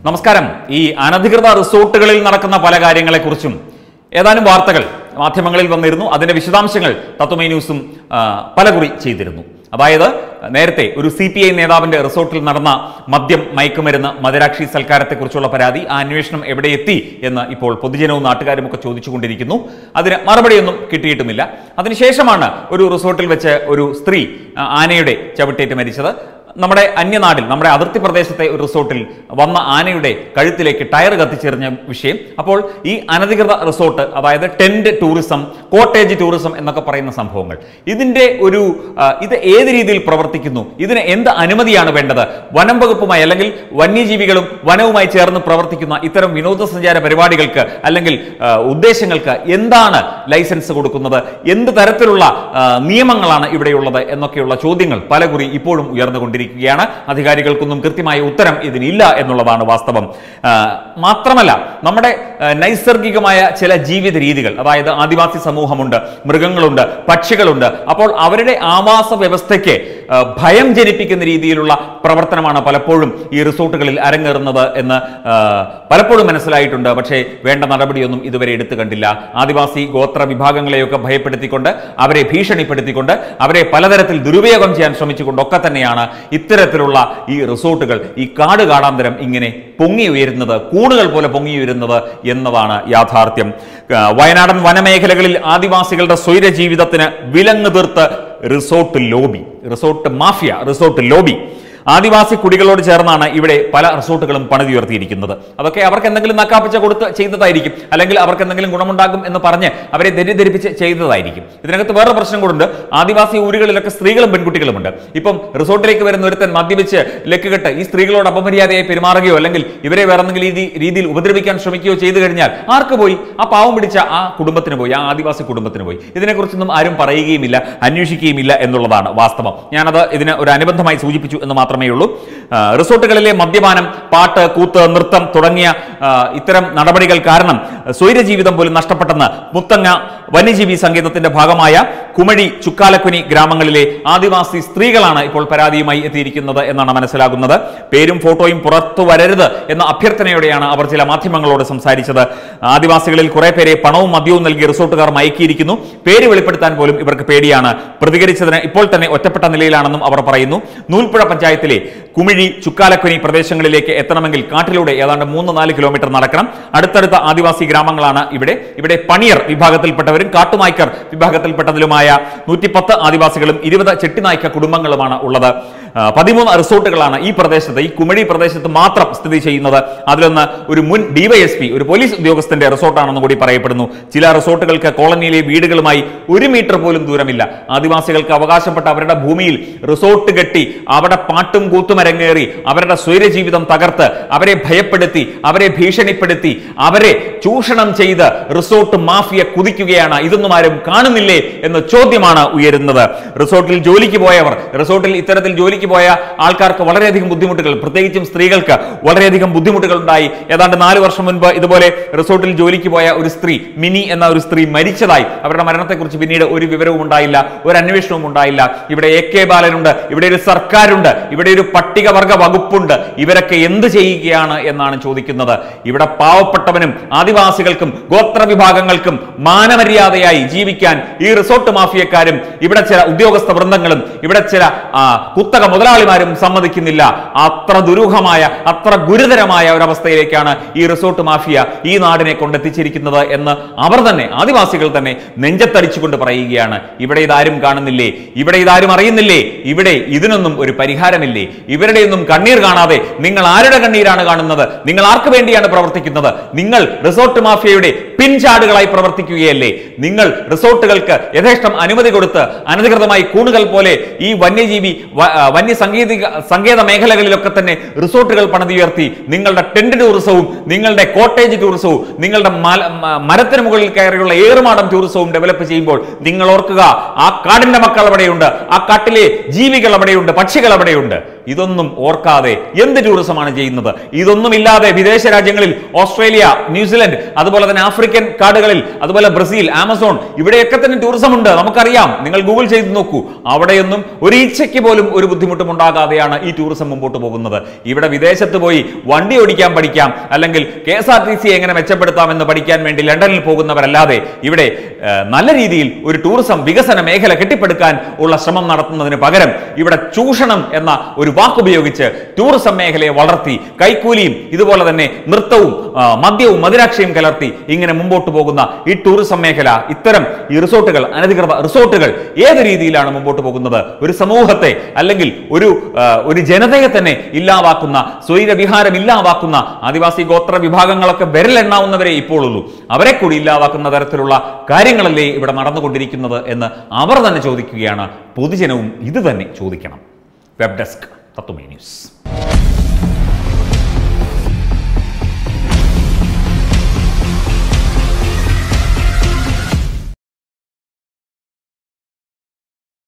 നമസ്കാരം ഈ അനധികൃത റിസോർട്ടുകളിൽ നടക്കുന്ന പല കാര്യങ്ങളെക്കുറിച്ചും ഏതാനും വാർത്തകൾ മാധ്യമങ്ങളിൽ വന്നിരുന്നു അതിന്റെ വിശദാംശങ്ങൾ തത്വമൈ ന്യൂസും ആ, പലകുറി ചെയ്തിരുന്നു അതായത് നേരത്തെ ഒരു സി പി ഐ നേതാവിന്റെ റിസോർട്ടിൽ നടന്ന മദ്യം മയക്കുമരുന്ന് മദരാക്ഷി സൽക്കാരത്തെക്കുറിച്ചുള്ള പരാതി ആ അന്വേഷണം എവിടെ എത്തി എന്ന് ഇപ്പോൾ പൊതുജനവും നാട്ടുകാരും ഒക്കെ ചോദിച്ചുകൊണ്ടിരിക്കുന്നു അതിന് മറുപടിയൊന്നും കിട്ടിയിട്ടുമില്ല അതിനുശേഷമാണ് ഒരു റിസോർട്ടിൽ വെച്ച് ഒരു സ്ത്രീ ആ, ആനയുടെ ചവിട്ടേറ്റ് മരിച്ചത് നമ്മുടെ അന്യനാടിൽ നമ്മുടെ അതിർത്തി പ്രദേശത്തെ ഒരു റിസോർട്ടിൽ വന്ന ആനയുടെ കഴുത്തിലേക്ക് ടയർ കത്തിച്ചെറിഞ്ഞ വിഷയം അപ്പോൾ ഈ അനധികൃത റിസോർട്ട് അതായത് ടെന്റ് ടൂറിസം കോട്ടേജ് ടൂറിസം എന്നൊക്കെ പറയുന്ന സംഭവങ്ങൾ ഇതിന്റെ ഒരു ആ, ഇത് ഏത് രീതിയിൽ പ്രവർത്തിക്കുന്നു ഇതിന് എന്ത് അനുമതിയാണ് വേണ്ടത് വനം വകുപ്പുമായി അല്ലെങ്കിൽ വന്യജീവികളും വനവുമായി ചേർന്ന് പ്രവർത്തിക്കുന്ന ഇത്തരം വിനോദസഞ്ചാര പരിപാടികൾക്ക് അല്ലെങ്കിൽ ആ, ഉദ്ദേശങ്ങൾക്ക് എന്താണ് ലൈസൻസ് കൊടുക്കുന്നത് എന്ത് തരത്തിലുള്ള ആ, നിയമങ്ങളാണ് ഇവിടെയുള്ളത് എന്നൊക്കെയുള്ള ചോദ്യങ്ങൾ പലകുറി ഇപ്പോഴും ഉയർന്നുകൊണ്ടിരിക്കുകയാണ് അധികാരികൾക്കൊന്നും കൃത്യമായ ഉത്തരം ഇതിനില്ല എന്നുള്ളതാണ് വാസ്തവം ആ, മാത്രമല്ല നമ്മുടെ ആ, നൈസർഗികമായ ചില ജീവിത രീതികൾ അതായത് ആദിവാസി സമൂഹമുണ്ട് മൃഗങ്ങളുണ്ട് പക്ഷികളുണ്ട് അപ്പോൾ അവരുടെ ആവാസ വ്യവസ്ഥയ്ക്ക് ആ, ഭയം ജനിപ്പിക്കുന്ന രീതിയിലുള്ള പ്രവർത്തനമാണ് പലപ്പോഴും ഈ റിസോർട്ടുകളിൽ അരങ്ങേറുന്നത് എന്ന് ആ, പലപ്പോഴും മനസ്സിലായിട്ടുണ്ട് പക്ഷേ വേണ്ട നടപടിയൊന്നും ഇതുവരെ എടുത്തു കണ്ടില്ല ആദിവാസി ഗോത്ര വിഭാഗങ്ങളെയൊക്കെ ഭയപ്പെടുത്തിക്കൊണ്ട് അവരെ ഭീഷണിപ്പെടുത്തിക്കൊണ്ട് അവരെ പലതരത്തിൽ ദുരുപയോഗം ചെയ്യാൻ ശ്രമിച്ചുകൊണ്ടൊക്കെ തന്നെയാണ് ഇത്തരത്തിലുള്ള ഈ റിസോർട്ടുകൾ ഈ കാട് കാടാന്തരം ഇങ്ങനെ പൊങ്ങി ഉയരുന്നത് കൂടുകൾ പോലെ പൊങ്ങി ഉയരുന്നത് എന്നതാണ് യാഥാർത്ഥ്യം ആ, വയനാടൻ വനമേഖലകളിൽ ആദിവാസികളുടെ സ്വൈര ജീവിതത്തിന് വിലങ്ങ് തീർത്ത് resort lobby resort mafia resort lobby Adivasi കുടികളോട് ചേർന്നാണ് ഇവിടെ പല റിസോർട്ടുകളും പണിതുയർത്തിയിരിക്കുന്നത് അതൊക്കെ അവർക്ക് എന്തെങ്കിലും നക്കാപ്പിച്ച കൊടുത്ത് ചെയ്തതായിരിക്കും അല്ലെങ്കിൽ അവർക്ക് എന്തെങ്കിലും ഗുണമുണ്ടാകും എന്ന് പറഞ്ഞ് അവരെ തെറ്റിദ്ധരിപ്പിച്ച് ചെയ്തതായിരിക്കും ഇതിനകത്ത് വേറെ പ്രശ്നം കൂടുണ്ട് ആദിവാസി ഊരുകളിലൊക്കെ സ്ത്രീകളും പെൺകുട്ടികളുമുണ്ട് ഇപ്പം റിസോർട്ടിലേക്ക് വരുന്ന ഒരുത്തൻ മദ്യപിച്ച് ലക്കുകെട്ട് ഈ സ്ത്രീകളോട് അപമര്യാദയായി പെരുമാറുകയോ അല്ലെങ്കിൽ ഇവരെ വേറെ എന്തെങ്കിലും രീതി രീതിയിൽ ഉപദ്രവിക്കാൻ ശ്രമിക്കുകയോ ചെയ്തു കഴിഞ്ഞാൽ ആർക്ക് പോയി ആ പാവം പിടിച്ച ആ കുടുംബത്തിന് പോയി ആ ആദിവാസി കുടുംബത്തിന് പോയി ഇതിനെക്കുറിച്ചൊന്നും ആരും പറയുകയുമില്ല അന്വേഷിക്കുകയുമില്ല എന്നുള്ളതാണ് വാസ്തവം ഞാനത് ഇതിന് ഒരു അനുബന്ധമായി സൂചിപ്പിച്ചു എന്ന് മാത്രമേ ഉള്ളൂ ആ, റിസോർട്ടുകളിലെ മദ്യപാനം പാട്ട് കൂത്ത് നൃത്തം തുടങ്ങിയ ആ, ഇത്തരം നടപടികൾ കാരണം സ്വൈരജീവിതം പോലും നഷ്ടപ്പെട്ടെന്ന് മുത്തങ്ങ വന്യജീവി സംഗീതത്തിന്റെ ഭാഗമായ കുമഴി ചുക്കാലക്കുനി ഗ്രാമങ്ങളിലെ ആദിവാസി സ്ത്രീകളാണ് ഇപ്പോൾ പരാതിയുമായി എത്തിയിരിക്കുന്നത് എന്നാണ് മനസ്സിലാകുന്നത് പേരും ഫോട്ടോയും പുറത്തു വരരുത് എന്ന അഭ്യർത്ഥനയോടെയാണ് അവർ ചില മാധ്യമങ്ങളോട് സംസാരിച്ചത് ആദിവാസികളിൽ കുറെ പേരെ പണവും മദ്യവും നൽകി റിസോർട്ടുകാർ മയക്കിയിരിക്കുന്നു പേര് വെളിപ്പെടുത്താൻ പോലും ഇവർക്ക് പേടിയാണ് പ്രതികരിച്ചതിന് ഇപ്പോൾ തന്നെ ഒറ്റപ്പെട്ട നിലയിലാണെന്നും അവർ പറയുന്നു നൂൽപ്പുഴ പഞ്ചായത്തിലെ കുമിഴി ചുക്കാലക്കുനി പ്രദേശങ്ങളിലേക്ക് എത്തണമെങ്കിൽ കാട്ടിലൂടെ ഏതാണ്ട് മൂന്ന് നാല് കിലോമീറ്റർ നടക്കണം അടുത്തടുത്ത ആദിവാസി ഗ്രാമങ്ങളാണ് ഇവിടെ ഇവിടെ പണിയർ വിഭാഗത്തിൽപ്പെട്ടവരും കാട്ടുനായ്ക്കർ വിഭാഗത്തിൽപ്പെട്ടതിലുമായ നൂറ്റിപ്പത്ത് ആദിവാസികളും ഇരുപത് ചെട്ടിനായ്ക്ക കുടുംബങ്ങളുമാണ് ഉള്ളത് ആ, പതിമൂന്ന് റിസോർട്ടുകളാണ് ഈ പ്രദേശത്ത് ഈ കുമിഴി പ്രദേശത്ത് മാത്രം സ്ഥിതി ചെയ്യുന്നത് അതിലൊന്ന് ഒരു മുൻ ഡിവൈഎസ്പി ഒരു പോലീസ് ഉദ്യോഗസ്ഥന്റെ റിസോർട്ടാണെന്ന് കൂടി പറയപ്പെടുന്നു ചില റിസോർട്ടുകൾക്ക് കോളനിയിലെ വീടുകളുമായി ഒരു മീറ്റർ പോലും ദൂരമില്ല ആദിവാസികൾക്ക് അവകാശപ്പെട്ട അവരുടെ ഭൂമിയിൽ റിസോർട്ട് കെട്ടി അവിടെ പാട്ടും കൂത്തും അരങ്ങേറി അവരുടെ സ്വൈരജീവിതം തകർത്ത് അവരെ ഭയപ്പെടുത്തി അവരെ ഭീഷണിപ്പെടുത്തി അവരെ ചൂഷണം ചെയ്ത് റിസോർട്ട് മാഫിയ കുതിക്കുകയാണ് ഇതൊന്നും ആരും കാണുന്നില്ലേ എന്ന ചോദ്യമാണ് ഉയരുന്നത് റിസോർട്ടിൽ ജോലിക്ക് പോയവർ റിസോർട്ടിൽ ഇത്തരത്തിൽ ജോലിക്ക് പോയ ആൾക്കാർക്ക് വളരെയധികം ബുദ്ധിമുട്ടുകൾ പ്രത്യേകിച്ചും സ്ത്രീകൾക്ക് വളരെയധികം ബുദ്ധിമുട്ടുകൾ ഉണ്ടായി ഏതാണ്ട് നാല് വർഷം മുൻപ് ഇതുപോലെ റിസോർട്ടിൽ ജോലിക്ക് പോയ ഒരു സ്ത്രീ മിനി എന്ന ഒരു സ്ത്രീ മരിച്ചതായി അവരുടെ മരണത്തെക്കുറിച്ച് പിന്നീട് ഒരു വിവരവും ഉണ്ടായില്ല ഒരു അന്വേഷണവും ഉണ്ടായില്ല ഇവിടെ എ കെ ബാലനുണ്ട് ഇവിടെ ഒരു സർക്കാരുണ്ട് ഇവിടെ ഒരു പട്ടികവർഗ വകുപ്പുണ്ട് ഇവരൊക്കെ എന്ത് ചെയ്യുകയാണ് എന്നാണ് ചോദിക്കുന്നത് ഇവിടെ പാവപ്പെട്ടവനും ആദിവാസികൾക്കും ഗോത്ര വിഭാഗങ്ങൾക്കും മാനമര്യാദയായി ജീവിക്കാൻ ഈ റിസോർട്ട് മാഫിയക്കാരും ഇവിടെ ചില ഉദ്യോഗസ്ഥ വൃന്ദങ്ങളും ഇവിടെ ചില ആ, കുത്തക മുതലാളിമാരും സമ്മതിക്കുന്നില്ല അത്ര ദുരൂഹമായ അത്ര ഗുരുതരമായ ഒരവസ്ഥയിലേക്കാണ് ഈ റിസോർട്ട് മാഫിയ ഈ നാടിനെ കൊണ്ടെത്തിച്ചിരിക്കുന്നത് എന്ന് അവർ തന്നെ ആദിവാസികൾ തന്നെ നെഞ്ചത്തടിച്ചുകൊണ്ട് പറയുകയാണ് ഇവിടെ ഇതാരും കാണുന്നില്ലേ ഇവിടെ ഇതാരും അറിയുന്നില്ലേ ഇവിടെ ഇതിനൊന്നും ഒരു പരിഹാരമില്ലേ ഇവരുടെയൊന്നും കണ്ണീർ കാണാതെ നിങ്ങൾ ആരുടെ കണ്ണീരാണ് കാണുന്നത് നിങ്ങൾ ആർക്ക് വേണ്ടിയാണ് പ്രവർത്തിക്കുന്നത് നിങ്ങൾ റിസോർട്ട് മാഫിയയുടെ പിൻചാടുകളായി പ്രവർത്തിക്കുകയല്ലേ നിങ്ങൾ റിസോർട്ടുകൾക്ക് യഥേഷ്ടം അനുമതി കൊടുത്ത് അനധികൃതമായി കൂണുകൾ പോലെ ഈ വന്യജീവി വ- ആ, വന്യ സാങ്കേതിക സങ്കേത മേഖലകളിലൊക്കെ തന്നെ റിസോർട്ടുകൾ പണിതുയർത്തി നിങ്ങളുടെ ടെന്റ് ടൂറിസവും നിങ്ങളുടെ കോട്ടേജ് ടൂറിസവും നിങ്ങളുടെ മല- മ- മരത്തിന് മുകളിൽ കയറിയുള്ള ഏറുമാടം ടൂറിസവും ഡെവലപ്പ് ചെയ്യുമ്പോൾ നിങ്ങൾ ഓർക്കുക ആ കാടിന്റെ മക്കൾ അവിടെയുണ്ട് ആ കാട്ടിലെ ജീവികൾ അവിടെയുണ്ട് പക്ഷികൾ അവിടെയുണ്ട് ഇതൊന്നും ഓർക്കാതെ എന്ത് ടൂറിസമാണ് ചെയ്യുന്നത് ഇതൊന്നുമില്ലാതെ വിദേശ രാജ്യങ്ങളിൽ ഓസ്ട്രേലിയ ന്യൂസിലൻഡ് അതുപോലെ തന്നെ ആഫ്രിക്കൻ കാടുകളിൽ അതുപോലെ ബ്രസീൽ ആമസോൺ ഇവിടെയൊക്കെ തന്നെ ടൂറിസം ഉണ്ട് നമുക്കറിയാം നിങ്ങൾ ഗൂഗിൾ ചെയ്ത് നോക്കൂ അവിടെയൊന്നും ഒരു ഈച്ചയ്ക്ക് പോലും ഒരു ബുദ്ധിമുട്ടും ഉണ്ടാകാതെയാണ് ഈ ടൂറിസം മുമ്പോട്ട് പോകുന്നത് ഇവിടെ വിദേശത്ത് പോയി വണ്ടി ഓടിക്കാൻ പഠിക്കാം അല്ലെങ്കിൽ K S R T C എങ്ങനെ മെച്ചപ്പെടുത്താമെന്ന് പഠിക്കാൻ വേണ്ടി ലണ്ടനിൽ പോകുന്നവരല്ലാതെ ഇവിടെ ഏഹ്, നല്ല രീതിയിൽ ഒരു ടൂറിസം വികസന മേഖല കെട്ടിപ്പടുക്കാൻ ഉള്ള ശ്രമം നടത്തുന്നതിന് പകരം ഇവിടെ ചൂഷണം എന്ന ഒരു വാക്കുപയോഗിച്ച് ടൂറിസം മേഖലയെ വളർത്തി കൈക്കൂലിയും ഇതുപോലെ തന്നെ നൃത്തവും ആ, മദ്യവും മദിരാക്ഷയും കലർത്തി ഇങ്ങനെ മുമ്പോട്ട് പോകുന്ന ഈ ടൂറിസം മേഖല ഇത്തരം ഈ റിസോർട്ടുകൾ അനധികൃത റിസോർട്ടുകൾ ഏത് രീതിയിലാണ് മുമ്പോട്ട് പോകുന്നത് ഒരു സമൂഹത്തെ അല്ലെങ്കിൽ ഒരു ആ, ഒരു ജനതയെ തന്നെ ഇല്ലാതാക്കുന്ന സ്വൈരവിഹാരം ഇല്ലാതാക്കുന്ന ആദിവാസി ഗോത്ര വിഭാഗങ്ങളൊക്കെ വിരലെണ്ണാവുന്നവരെ ഇപ്പോൾ ഉള്ളൂ അവരെ കൂടി ഇല്ലാതാക്കുന്ന തരത്തിലുള്ള കാര്യങ്ങളല്ലേ ഇവിടെ നടന്നുകൊണ്ടിരിക്കുന്നത് എന്ന് അവർ തന്നെ ചോദിക്കുകയാണ് പൊതുജനവും ഇത് തന്നെ ചോദിക്കണം വെബ് ഡെസ്ക് തത്വമേ ന്യൂസ്